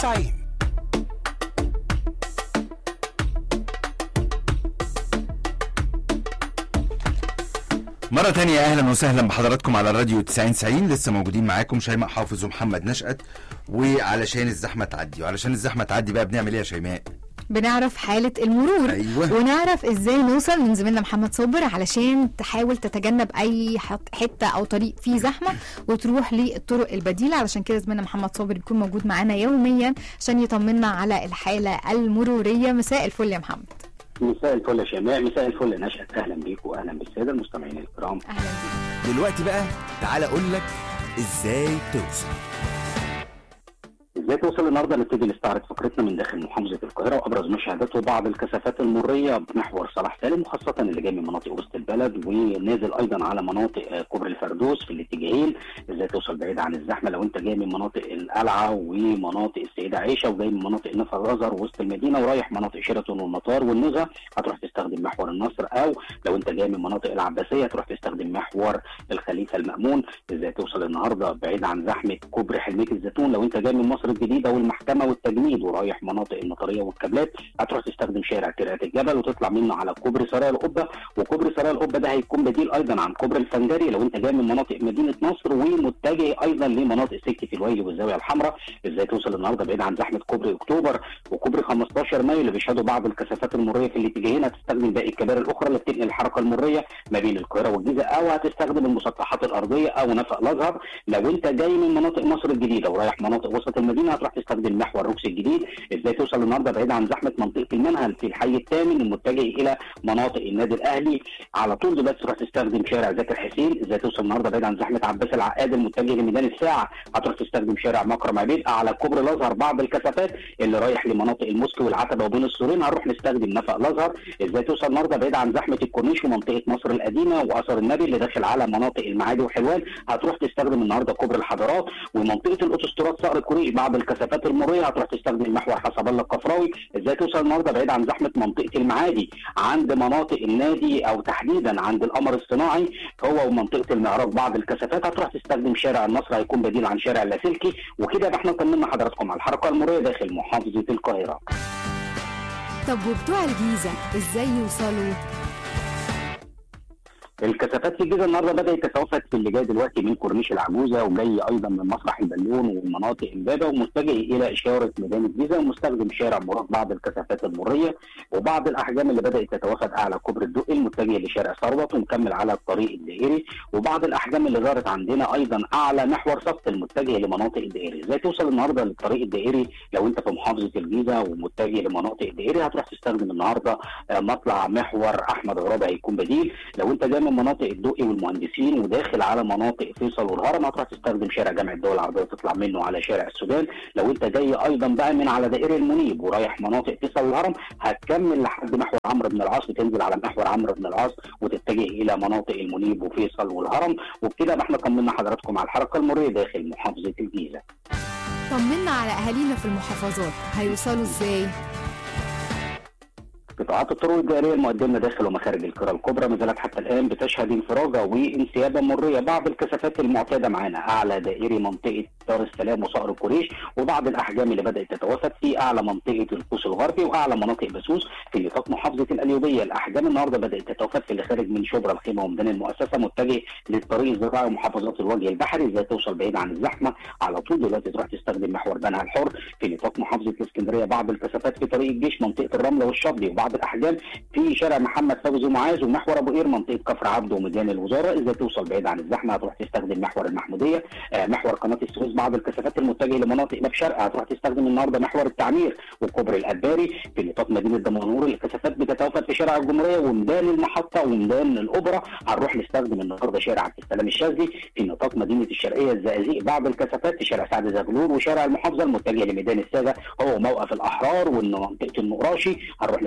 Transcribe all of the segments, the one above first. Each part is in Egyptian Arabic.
90 مرة تانية أهلا وسهلا بحضراتكم على الراديو 90 90 لسه موجودين معاكم شيماء حافظ ومحمد نشأت وعلشان الزحمة تعدي وعلشان الزحمة تعدي بقى بنعمل إيه يا شيماء؟ بنعرف حالة المرور أيوة. ونعرف ازاي نوصل من زميلنا محمد صابر علشان تحاول تتجنب اي حط- حتة او طريق فيه زحمة وتروح للطرق البديلة علشان كده زميلنا محمد صابر بيكون موجود معانا يوميا عشان يطمنا على الحالة المرورية مساء الفل يا محمد مساء الفل يا شيماء مساء الفل يا نشأت اهلا بيكم واهلا بالساده المستمعين الكرام اهلا بيك دلوقتي بقى تعال أقول لك إزاي توصل ازاي توصل النهارده نبتدي نستعرض فكرتنا من داخل محافظه القاهره وابرز مشاهدات وبعض الكثافات المريه بمحور صلاح سالم وخاصه اللي جاي من مناطق وسط البلد ونازل ايضا على مناطق آه، كوبري الفردوس في الاتجاهين ازاي توصل بعيد عن الزحمه لو انت جاي من مناطق القلعه ومناطق السيده عائشه وجاي من مناطق نفر الازهر وسط المدينه ورايح مناطق شيراتون والمطار والنزهه هتروح تستخدم محور النصر او لو انت جاي من مناطق العباسيه تروح تستخدم محور الخليفه المامون ازاي توصل النهارده بعيد عن زحمه كوبري حلميه الزيتون لو انت جاي من مصر الجديده والمحكمه والتجنيد ورايح مناطق المطريه والكابلات هتروح تستخدم شارع ترعه الجبل وتطلع منه على كوبري سرايا القبه وكوبري سرايا القبه ده هيكون بديل ايضا عن كوبري الفنجري لو انت جاي من مناطق مدينه نصر ومتجه ايضا لمناطق سكه الويل والزاويه الحمراء ازاي توصل النهارده بعيد عن زحمه كوبري اكتوبر وكوبري 15 مايو اللي بيشهدوا بعض الكثافات المريه في الاتجاهين هتستخدم باقي الكباري الاخرى اللي بتنقل الحركه المريه ما بين القاهره والجيزه او هتستخدم المسطحات الارضيه او نفق الازهر لو انت جاي من مناطق مصر الجديده ورايح مناطق وسط المدينه هتروح تستخدم محور روكس الجديد ازاي توصل النهارده بعيد عن زحمه منطقه المنهل في الحي الثامن المتجه الى مناطق النادي الاهلي على طول دلوقتي تروح تستخدم شارع زكي حسين ازاي توصل النهارده بعيد عن زحمه عباس العقاد المتجه لميدان الساعه هتروح تستخدم شارع مكرم عبيد على كوبري الازهر بعض الكثافات اللي رايح لمناطق الموسكي والعتبه وبين السورين هنروح نستخدم نفق الازهر ازاي توصل النهارده بعيد عن زحمه الكورنيش ومنطقه مصر القديمه واثر النبي اللي داخل على مناطق المعادي وحلوان هتروح تستخدم النهارده كوبري الحضارات ومنطقه الاوتوستراد صقر الكورنيش بعض الكثافات المريه هتروح تستخدم محور حسب الله القفراوي ازاي توصل النهارده بعيد عن زحمه منطقه المعادي عند مناطق النادي او تحديدا عند القمر الصناعي هو ومنطقه المعراج بعض الكثافات هتروح تستخدم شارع النصر هيكون بديل عن شارع اللاسلكي وكده يبقى احنا طمنا حضراتكم على الحركه المريه داخل محافظه القاهره طب وبتوع الجيزة ازاي يوصلوا الكثافات في الجيزه النهارده بدات تتوافد في اللي جاي دلوقتي من كورنيش العجوزه وجاي ايضا من مسرح البالون ومناطق امبابه ومتجه الى اشاره ميدان الجيزه ومستخدم شارع مراد بعض الكثافات المريه وبعض الاحجام اللي بدات تتوافد اعلى كوبري الدقي المتجه لشارع ثروت ومكمل على الطريق الدائري وبعض الاحجام اللي ظهرت عندنا ايضا اعلى محور سقط المتجه لمناطق الدائري ازاي توصل النهارده للطريق الدائري لو انت في محافظه الجيزه ومتجه لمناطق الدائري هتروح تستخدم النهارده آه، مطلع محور احمد غرابه هيكون بديل لو انت جاي من مناطق الدقي والمهندسين وداخل على مناطق فيصل والهرم هتروح تستخدم شارع جامع الدول العربيه وتطلع منه على شارع السودان لو انت جاي ايضا بقى من على دائري المنيب ورايح مناطق فيصل والهرم هتكمل لحد محور عمرو بن العاص وتنزل على محور عمرو بن العاص وتتجه الى مناطق المنيب وفيصل والهرم وبكده يبقى احنا طمنا حضراتكم على الحركه المريه داخل محافظه الجيزه طمنا على اهالينا في المحافظات هيوصلوا ازاي قطاعات الطرق الجاريه المقدمه داخل ومخارج القرى الكبرى ما زالت حتى الان بتشهد انفراجه وانسيابه مريه بعض الكثافات المعتاده معانا اعلى دائري منطقه دار السلام وصقر الكوريش وبعض الاحجام اللي بدات تتوافد في اعلى منطقه القوس الغربي واعلى مناطق بسوس في نطاق محافظه القليوبيه الاحجام النهارده بدات تتوافد في اللي خارج من شبرا الخيمه وميدان المؤسسه متجه للطريق الزراعي ومحافظات الوجه البحري ازاي توصل بعيد عن الزحمه على طول دلوقتي تروح تستخدم محور بنها الحر في نطاق محافظه الاسكندريه بعض الكثافات في طريق الجيش منطقه الرمله والشاطبي وبعض الاحجام في شارع محمد فوزي معاذ ومحور ابو قير منطقه كفر عبده وميدان الوزاره ازاي توصل بعيد عن الزحمه هتروح تستخدم محور المحموديه آه محور قناه السويس بعض الكثافات المتجهه لمناطق باب شرق هتروح تستخدم النهارده محور التعمير وكوبري الادباري في نطاق مدينه دمنهور الكثافات بتتوافد في شارع الجمهوريه وميدان المحطه وميدان الاوبرا هنروح نستخدم النهارده شارع عبد السلام الشاذلي في نطاق مدينه الشرقيه الزقازيق بعض الكثافات في شارع سعد زغلول وشارع المحافظه المتجه لميدان الساده هو موقف الاحرار ومنطقه النقراشي هنروح نستخدم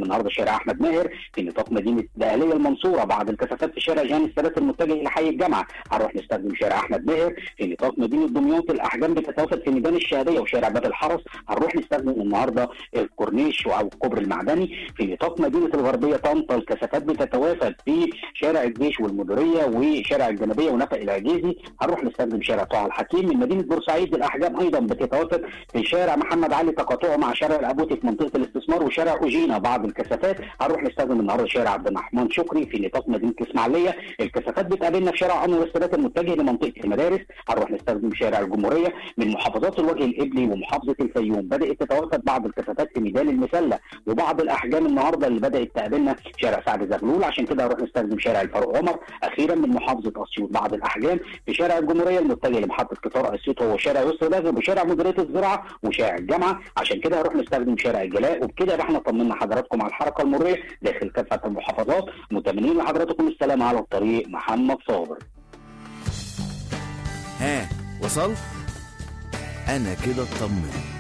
النهارده شارع احمد ماهر في نطاق مدينه الاهليه المنصوره بعض الكثافات في شارع جان السادات المتجه الى حي الجامعه هنروح نستخدم شارع احمد ماهر في نطاق مدينه دمياط الاحجام بتتوافد في ميدان الشهاديه وشارع باب الحرس هنروح نستخدم النهارده الكورنيش او الكوبري المعدني في نطاق مدينه الغربيه طنطا الكثافات بتتوافد في شارع الجيش والمديريه وشارع الجنوبيه ونفق العجيزي هنروح نستخدم شارع طه الحكيم من مدينه بورسعيد الاحجام ايضا بتتوافد في شارع محمد علي تقاطعه مع شارع الابوتي في منطقه الاستثمار وشارع اوجينا بعض الكثافات هنروح نستخدم النهارده شارع عبد الرحمن شكري في نطاق مدينه الاسماعيليه الكثافات بتقابلنا في شارع انور السادات المتجه لمنطقه المدارس هنروح نستخدم شارع الجمهوريه من محافظات الوجه القبلي ومحافظه الفيوم بدات تتوافد بعض الكثافات في ميدان المسله وبعض الاحجام النهارده اللي بدات تقابلنا في شارع سعد زغلول عشان كده هنروح نستخدم شارع الفاروق عمر اخيرا من محافظه اسيوط بعض الاحجام في شارع الجمهوريه المتجه لمحطه قطار اسيوط هو شارع يسر داغب وشارع مديريه الزراعه وشارع الجامعه عشان كده هنروح نستخدم شارع الجلاء وبكده يبقى احنا طمنا حضراتكم على الحركه المريه داخل كافه المحافظات متمنين لحضراتكم السلام على الطريق محمد صابر ها وصلت انا كده اطمنت